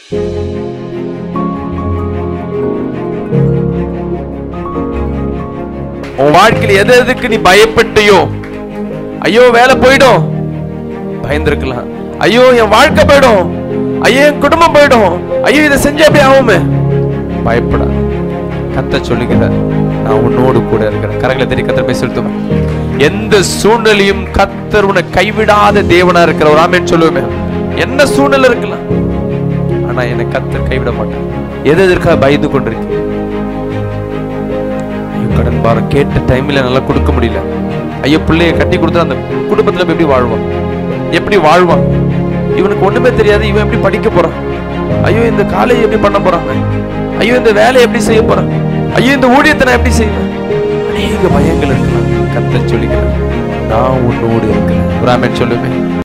உன் வாழ்க்கையில எது எதுக்கு நீ பயப்பட்டியோ ஐயோ வேலை போயிடும் பயந்துருக்கலாம் ஐயோ என் வாழ்க்கை போயிடும் ஐயோ என் குடும்பம் போயிடும் ஐயோ இதை செஞ்சா எப்படி ஆகுமே பயப்படா கத்த சொல்லுகிறார் நான் உன்னோடு கூட இருக்கிறேன் கரங்களை தெரிய கத்தர் போய் செலுத்துவேன் எந்த சூழ்நிலையும் கத்தர் உன்னை கைவிடாத தேவனா இருக்கிற ஒரு ஆமேன்னு சொல்லுவேமே என்ன சூழ்நிலை இருக்கலாம் ஆனா என்னை கத்தர் கைவிட மாட்டேன் எது எதற்காக பயந்து கொண்டிருக்கேன் ஐயோ கடன் பாரம் கேட்ட டைம்ல நல்லா கொடுக்க முடியல ஐயோ பிள்ளைய கட்டி கொடுத்தா அந்த குடும்பத்துல போய் எப்படி வாழ்வான் எப்படி வாழ்வான் இவனுக்கு ஒண்ணுமே தெரியாது இவன் எப்படி படிக்க போறான் ஐயோ இந்த காலேஜ் எப்படி பண்ண போறான் ஐயோ இந்த வேலையை எப்படி செய்ய போறான் ஐயோ இந்த ஊழியத்தை நான் எப்படி செய்வேன் அநேக பயங்கள் இருக்கலாம் கத்த சொல்லிக்கிறேன் நான் உன்னோடு இருக்கிறேன் ராமன் சொல்லுவேன்